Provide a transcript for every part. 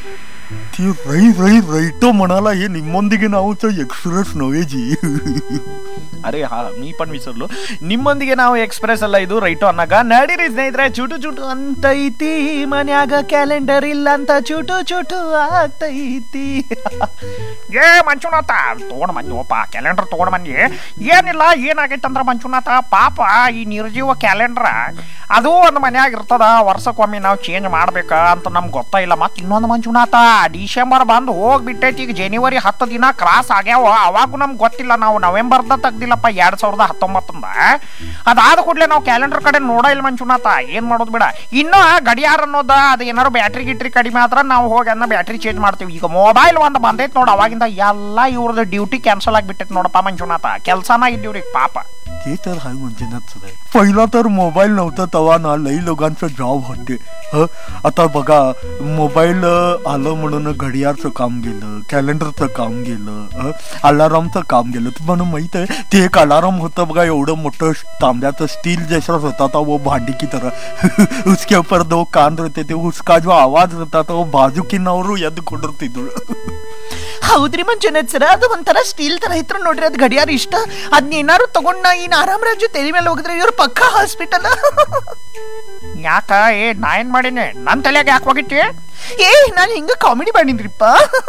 ती रई रई रईटो म्हणाला हे निಮ್ಮೊಂದಿಗೆ ನಾವು च एक्सप्रेस नव्हे जी ಅರೆ ಹಾ ನೀ ಪಣ್ ವಿಸರ್ಲು ನಿಮ್ಮೊಂದಿಗೆ ನಾವು ಎಕ್ಸ್ಪ್ರೆಸ್ ಅಲ್ಲ ಇದು ರೈಟು ಅನ್ನಕ ನಡೀರಿ ಸ್ನೇಹಿತರೆ ಚುಟು ಚುಟು ಅಂತೈತಿ ಮನ್ಯಾಗ ಕ್ಯಾಲೆಂಡರ್ ಇಲ್ಲ ಅಂತ ಚುಟು ಚುಟು ಆಗ್ತೈತಿ ಏ ಮಂಜುನಾಥ ತಗೊಂಡ್ ಬಂದಿವಪ್ಪ ಕ್ಯಾಲೆಂಡರ್ ತಗೊಂಡ್ ಬಂದಿ ಏನಿಲ್ಲ ಏನಾಗೈತಂದ್ರ ಮಂಜುನಾಥ ಪಾಪ ಈ ನಿರ್ಜೀವ ಕ್ಯಾಲೆಂಡರ್ ಅದು ಒಂದು ಮನ್ಯಾಗ ಇರ್ತದ ವರ್ಷಕ್ಕೊಮ್ಮೆ ನಾವು ಚೇಂಜ್ ಮಾಡ್ಬೇಕ ಅಂತ ನಮ್ಗೆ ಗೊತ್ತಾಯಿಲ್ಲ ಮತ್ತೆ ಇನ್ನೊಂದು ಮಂಜುನಾಥ ಡಿಸೆಂಬರ್ ಬಂದು ಹೋಗ್ಬಿಟ್ಟೈತಿ ಈಗ ಜನವರಿ ಹತ್ತು ದಿನ ಕ್ರಾಸ್ ಆಗ್ಯಾವ ಅವಾಗೂ ನಮ್ಗೆ ಗೊತ್ತಿಲ್ಲ ನಾವು ನವೆಂಬರ್ದ ತೆಗ್ದಿಲ್ಲಪ್ಪ ಎರಡ್ ಸಾವಿರದ ಹತ್ತೊಂಬತ್ತಂದ ಅದಾದ ಕೂಡಲೇ ನಾವು ಕ್ಯಾಲೆಂಡರ್ ಕಡೆ ನೋಡ ಇಲ್ಲ ಮಂಜುನಾಥ ಏನ್ ಮಾಡೋದು ಬಿಡ ಇನ್ನು ಗಡಿಯಾರ ಅನ್ನೋದ ಅದು ಏನಾರು ಬ್ಯಾಟ್ರಿ ಗಿಟ್ರಿ ಕಡಿಮೆ ಆದ್ರ ನಾವು ಹೋಗಿ ಅದನ್ನ ಬ್ಯಾಟ್ರಿ ಚೇಂಜ್ ಮಾಡ್ತೀವಿ ಈಗ ಮೊಬೈಲ್ ಒಂದು ಬಂದೈತ್ ನೋಡ ಅವಾಗಿಂದ ಎಲ್ಲ ಇವ್ರದ್ದು ಡ್ಯೂಟಿ ಕ್ಯಾನ್ಸಲ್ ಆಗಿಬಿಟ್ಟೈತೆ ನೋಡಪ್ಪ ಮಂಜುನಾಥ ಕೆಲಸನ ಇದ್ದೀವ್ರಿಗೆ ಪಾಪ ते तर हाय म्हणजे नसतंय पहिला तर मोबाईल नव्हता तेव्हा ना लई लोकांचं जॉब होते हं? आता बघा मोबाईल अं, आलं म्हणून घडियाळचं काम गेलं कॅलेंडरचं काम गेलं हं? अलारामचं काम गेलं तुम्हाला माहित आहे ते एक अलाराम होतं बघा एवढं मोठं तांब्याचं स्टील जैसा होता था वो भांडी की तरह उसके ऊपर दो कान रहते थे उसका जो आवाज रहता था वो बाजू की नವರು ಎದ್ದು ಕೊಡಿರ್ತಿದ್ರು ಹೌದ್ರಿ ಮಂಜುನಾಥ್ ಸರ್ ಅದು ಒಂಥರ ಸ್ಟೀಲ್ ತರ ಇತ್ತು ನೋಡ್ರಿ ಅದು ಗಡಿಯಾರ ಇಷ್ಟ ಅದನ್ನ ಏನಾರು ತಗೊಂಡ್ ನಾ ಈ ಆರಾಮರಾಜು ತೆಲಿ ಮೇಲೆ ಹೋಗಿದ್ರೆ ಇವ್ರು ಪಕ್ಕ ಹಾಸ್ಪಿಟಲ್ ಯಾಕ ಏ ನಾ ಏನ್ ಮಾಡೀನಿ ನನ್ನ ತಲೆಯಾಗ ಯಾಕೆ ಹೋಗಿತ್ತಿ ಏ ನಾನು ಹಿಂಗ ಕಾಮಿಡಿ ಮಾಡಿದ್ರಿಪ್ಪ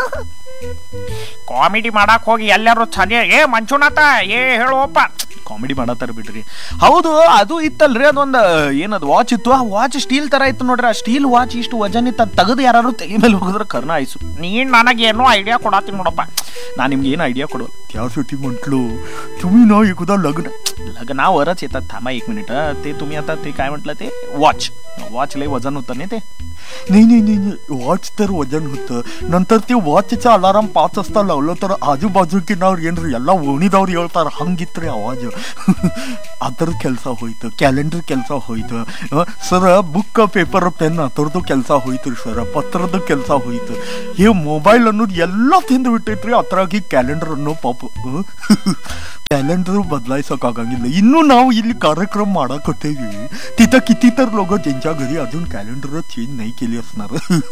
ಕಾಮಿಡಿ ಮಾಡಕ್ ಹೋಗಿ ಎಲ್ಲರೂ ಚಲಿ ಏ ಮಂಜುನಾಥ ಏ ಹೇಳುವಪ್ಪ ಕಾಮಿಡಿ ಮಾಡತ್ತಾರ ಬಿಡ್ರಿ ಹೌದು ಅದು ಇತ್ತಲ್ರಿ ಅದೊಂದು ಏನದು ವಾಚ್ ಇತ್ತು ಆ ವಾಚ್ ಸ್ಟೀಲ್ ತರ ಇತ್ತು ನೋಡ್ರಿ ಆ ಸ್ಟೀಲ್ ವಾಚ್ ಇಷ್ಟು ವಜನ್ ಇತ್ತು ತೆಗೆದು ಯಾರು ತೆಗಿ ಮೇಲೆ ಹೋಗಿದ್ರೆ ಕರ್ನ ಆಯ್ಸು ನೀನ್ ನನಗೇನೋ ಐಡಿಯಾ ಕೊಡತ್ತೀನಿ ನೋಡಪ್ಪ ನಾನು ನಿಮ್ಗೆ ಏನು ಐಡಿಯಾ ಕೊಡೋಲ್ಲ त्यासाठी म्हटलं तुम्ही ना एकदा लग्न लग्न वरच येतात थांबा एक मिनिट ते तुम्ही आता ते काय म्हटलं ते वॉच वॉच लय वजन होतं ना ते नाही नाही नाही नाही वॉच तर वजन होतं नंतर ते वॉचचा अलाराम पाच वाजता लावलं तर ಆಜುಬಾಜುಕಿನವ್ರು ಏನ್ರಿ ಎಲ್ಲ ಓಣಿದವ್ರು ಹೇಳ್ತಾರ ಹಂಗಿತ್ರಿ ಅವಾಜ್ ಅದ್ರ ಕೆಲಸ ಹೋಯ್ತು ಕ್ಯಾಲೆಂಡರ್ ಕೆಲಸ ಹೋಯ್ತು ಸರ್ ಬುಕ್ ಪೇಪರ್ ಪೆನ್ ಅದರದ್ದು ಕೆಲಸ ಹೋಯ್ತು ಸರ್ ಪತ್ರದ ಕೆಲಸ ಹೋಯ್ತು ಈ ಮೊಬೈಲ್ ಅನ್ನೋದು ಎಲ್ಲ ತಿಂದು ಬಿಟ್ಟೈತ್ರಿ ಅದ್ರಾಗಿ ಕ್ಯಾಲೆಂಡರ್ ಅನ್ನೋ ಪಾಪ ಕ್ಯಾಲೆಂಡರ್ बदलायचं ಇನ್ನೂ ನಾವು ಇಲ್ಲಿ ಕಾರ್ಯಕ್ರಮ ಮಾಡಕತ್ತೇವಿ तिथं किती तर लोक ज्यांच्या घरी अजून कॅलेंडर चेंज नाही केली असणार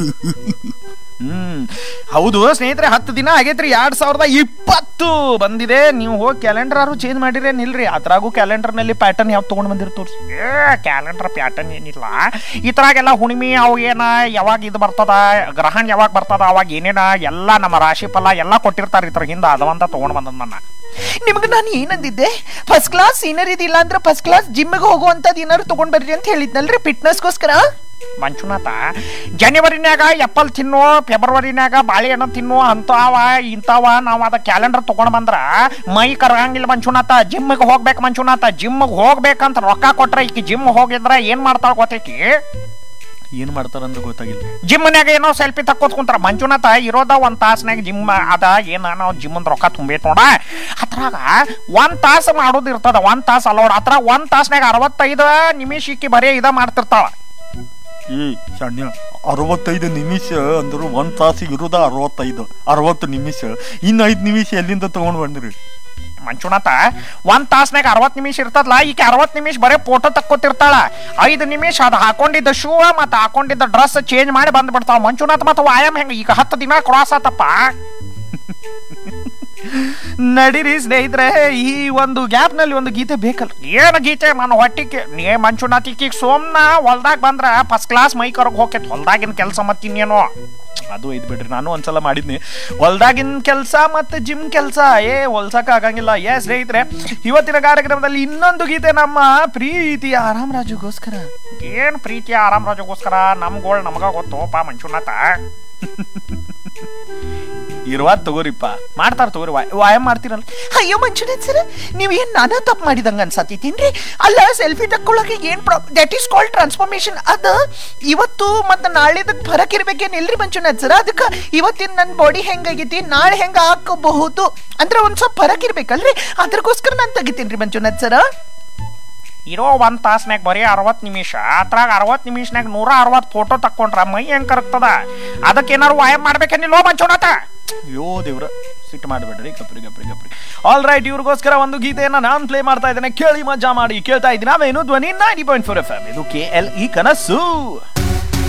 ಹ್ಮ್ ಹೌದು ಸ್ನೇಹಿತರೆ ಹತ್ತು ದಿನ ಆಗೈತ್ರಿ ಎರಡ್ ಸಾವಿರದ ಇಪ್ಪತ್ತು ಬಂದಿದೆ ನೀವು ಹೋಗಿ ಕ್ಯಾಲೆಂಡರ್ ಆರು ಚೇಂಜ್ ಮಾಡಿರೇ ನಿಲ್ರಿ ಅದ್ರಾಗೂ ಕ್ಯಾಲೆಂಡರ್ ನಲ್ಲಿ ಪ್ಯಾಟರ್ನ್ ಯಾವ್ದು ತಗೊಂಡ್ ಬಂದಿರ್ ತೋರ್ಸಿ ಏ ಕ್ಯಾಲೆಂಡರ್ ಪ್ಯಾಟರ್ನ್ ಏನಿಲ್ಲ ಇದ್ರಾಗೆಲ್ಲ ಹುಣ್ಣಿಮೆ ಅವು ಏನ ಯಾವಾಗ ಇದು ಬರ್ತದ ಗ್ರಹಣ ಯಾವಾಗ ಬರ್ತದ ಅವಾಗ ಏನೇನ ಎಲ್ಲ ನಮ್ಮ ರಾಶಿ ಫಲ ಎಲ್ಲ ಕೊಟ್ಟಿರ್ತಾರ ಇದ್ರ ಹಿಂದ ಅದವಂತ ತಗೊಂಡ್ ಬಂದದ್ ನನ್ನ ನಿಮ್ಗೆ ನಾನು ಏನಂದಿದ್ದೆ ಫಸ್ಟ್ ಕ್ಲಾಸ್ ಸೀನರಿ ಇದಿಲ್ಲ ಅಂದ್ರೆ ಫಸ್ಟ್ ಕ್ಲಾಸ್ ಜಿಮ್ಗೆ ಹೋಗುವಂತದ್ದು ಏನಾರು ತಗೊಂಡ್ ಬರ್ರಿ ಅಂತ ಹೇಳಿದ್ನಲ್ರಿ ಫಿಟ್ನೆಸ್ಗೋಸ್ಕರ ಮಂಜುನಾಥ ಜನವರಿನ್ಯಾಗ ಎಪ್ಪಲ್ ತಿನ್ನು ಫೆಬ್ರವರಿನ್ಯಾಗ ಬಾಳೆಹಣ್ಣು ತಿನ್ನು ಅಂತಾವ ಇಂತಾವ ನಾವು ಅದ ಕ್ಯಾಲೆಂಡರ್ ತಗೊಂಡ್ ಬಂದ್ರ ಮೈ ಕರಗಂಗಿಲ್ಲ ಮಂಜುನಾಥ ಜಿಮ್ಗೆ ಹೋಗ್ಬೇಕು ಮಂಜುನಾಥ ಜಿಮ್ಗೆ ಹೋಗ್ಬೇಕಂತ ರೊಕ್ಕ ಕೊಟ್ರ ಈಕಿ ಜಿಮ್ ಹೋಗಿದ್ರ ಏನ್ ಮಾಡ್ತಾಳ ಗೊತ್ತೈತಿ ಏನ್ ಮಾಡ್ತಾರಂದ್ರೆ ಗೊತ್ತಾಗಿಲ್ಲ ಜಿಮ್ನ್ಯಾಗ ಏನೋ ಸೆಲ್ಫಿ ತಕ್ಕೋತ್ ಕುಂತಾರ ಮಂಜುನಾಥ ಇರೋದ ಒಂದ್ ತಾಸ್ನ್ಯಾಗ ಜಿಮ್ ಅದ ಏನ ನಾವು ಜಿಮ್ ರೊಕ್ಕ ತುಂಬೈತ್ ನೋಡ ಅದ್ರಾಗ ಒಂದ್ ತಾಸ ಮಾಡೋದ್ ಇರ್ತದ ಒಂದ್ ತಾಸ ಅಲ್ಲ ನೋಡ ಅದ್ರಾಗ ಒಂದ್ ತಾಸ್ನ್ಯಾಗ ಅರವತ್ತೈದು ನಿಮಿಷ ಈಕಿ ಬರೀ ಇದ ಮಾಡ್ತಿರ್ತಾಳ ಈ ಶಾಣ್ಯ ಅರವತ್ತೈದು ನಿಮಿಷ ಅಂದ್ರು ಒಂದ್ ತಾಸು ಇರುದ ಅರವತ್ತೈದು ಅರವತ್ತು ನಿಮಿಷ ಇನ್ನು ಐದು ನಿಮಿಷ ಎಲ್ಲಿಂದ ತಗೊಂಡ್ ಬಂದ್ರಿ ಮಂಜುನಾಥ ಒಂದ್ ತಾಸ್ನಾಗ ಅರವತ್ ನಿಮಿಷ ಇರ್ತದಲ್ಲ ಈಕೆ ಅರವತ್ ನಿಮಿಷ ಬರೀ ಫೋಟೋ ತಕ್ಕೋತಿರ್ತಾಳ ಐದು ನಿಮಿಷ ಅದು ಹಾಕೊಂಡಿದ್ದ ಶೂ ಮತ್ತೆ ಹಾಕೊಂಡಿದ್ದ ಡ್ರೆಸ್ ಚೇಂಜ್ ಮಾಡಿ ಬಂದ್ಬಿಡ್ತಾಳ ಮಂಜುನಾಥ್ ಮತ್ತೆ ವ್ಯಾಯಾಮ ಹೆಂಗ ಈಗ ಹತ್ತು ದಿನ ಕ್ರಾಸ್ ಆತಪ್ಪ ನಡೀರಿ ಸ್ನೇಹಿತರೆ ಈ ಒಂದು ಗ್ಯಾಪ್ ನಲ್ಲಿ ಒಂದು ಗೀತೆ ಬೇಕಲ್ಲ ಏನ್ ಗೀತೆ ನನ್ನ ಹೊಟ್ಟಿಗೆ ನೀ ಮಂಜುನಾಥ್ ಈಕಿಗ್ ಸೋಮ್ನ ಹೊಲ್ದಾಗ ಬಂದ್ರ ಫಸ್ಟ್ ಕ್ಲಾಸ್ ಮೈ ಕರಗ್ ಹೋಗ್ತೈತಿ ಹೊಲ್ದಾಗಿನ ಕೆಲಸ ಮತ್ತಿನ್ನೇನೋ ಅದು ಐದ್ ಬಿಡ್ರಿ ನಾನು ಒಂದ್ಸಲ ಮಾಡಿದ್ನಿ ಹೊಲ್ದಾಗಿನ ಕೆಲಸ ಮತ್ತೆ ಜಿಮ್ ಕೆಲಸ ಏ ಹೊಲ್ಸಕ್ ಆಗಂಗಿಲ್ಲ ಏ ಸ್ನೇಹಿತರೆ ಇವತ್ತಿನ ಕಾರ್ಯಕ್ರಮದಲ್ಲಿ ಇನ್ನೊಂದು ಗೀತೆ ನಮ್ಮ ಪ್ರೀತಿ ಆರಾಮ್ ರಾಜುಗೋಸ್ಕರ ಏನ್ ಪ್ರೀತಿಯ ಆರಾಮರಾಜಗೋಸ್ಕರ ನಮ್ಗೋಳ್ ನಮಗ ಗೊತ್ತೋಪ ಮಂಜುನಾಥ ಇರುವ ತಗೋರಿಪ್ಪ ಮಾಡ್ತಾರ ತಗೋರಿ ವಾಯ್ ವ್ಯಾಯಾಮ ಮಾಡ್ತೀರಲ್ಲ ಅಯ್ಯೋ ಮಂಜುನಾಥ್ ಸರ್ ನೀವ್ ಏನ್ ನಾನಾ ತಪ್ಪು ಮಾಡಿದಂಗ ಅನ್ಸತ್ತೈತೇನ್ರಿ ಅಲ್ಲ ಸೆಲ್ಫಿ ತಕ್ಕೊಳಕ್ಕೆ ಏನ್ ದಟ್ ಈಸ್ ಕಾಲ್ಡ್ ಟ್ರಾನ್ಸ್ಫಾರ್ಮೇಶನ್ ಅದ ಇವತ್ತು ಮತ್ತೆ ನಾಳೆದಕ್ ಫರಕ್ ಇರ್ಬೇಕೇನಿಲ್ರಿ ಮಂಜುನಾಥ್ ಸರ್ ಅದಕ್ಕ ಇವತ್ತಿನ ನನ್ ಬಾಡಿ ಹೆಂಗಾಗೈತಿ ನಾಳೆ ಹೆಂಗ ಹಾಕಬಹುದು ಅಂದ್ರೆ ಒಂದ್ ಸ್ವಲ್ಪ ಫರಕ್ ಇರ್ಬೇಕಲ್ರಿ ಅದ್ರಗೋಸ್ಕರ ನಾನ್ ತೆಗಿತೀನ್ರಿ ಮಂಜುನಾಥ್ ಸರ್ ಇರೋ ಒಂದ್ ತಾಸ್ನ್ಯಾಗ ಬರೀ ಅರವತ್ ನಿಮಿಷ ಅದ್ರಾಗ ಅರವತ್ ನಿಮಿಷನ್ಯಾಗ ನೂರ ಅರವತ್ ಫೋಟೋ ತಕ್ಕೊಂಡ್ರ ಮೈ ಹೆಂಗ್ ಕರಗ್ತದ ಅದಕ್ಕೆ ಏನಾರು ವ್ಯಾಯಾಮ ಮಾಡ್ಬೇಕೇನಿಲ್ವೋ ಮಂಜುನಾಥ ಅಯ್ಯೋ ದೇವ್ರ ಸಿಟ್ಟು ಮಾಡಬೇಡ್ರಿ ಗಪ್ರಿ ಗಪ್ರಿ ಗಪ್ರಿ ಆಲ್ ರೈಟ್ ಇವ್ರಿಗೋಸ್ಕರ ಒಂದು ಗೀತೆಯನ್ನ ನಾನು ಪ್ಲೇ ಮಾಡ್ತಾ ಇದ್ದೇನೆ ಕೇಳಿ ಮಜಾ ಮಾಡಿ ಕೇಳ್ತಾ ಇದ್ದೀನಿ ನಾವೇನು Dhwani ninety point four F M ಇದು ಕೆ ಎಲ್ ಇ ಕನಸು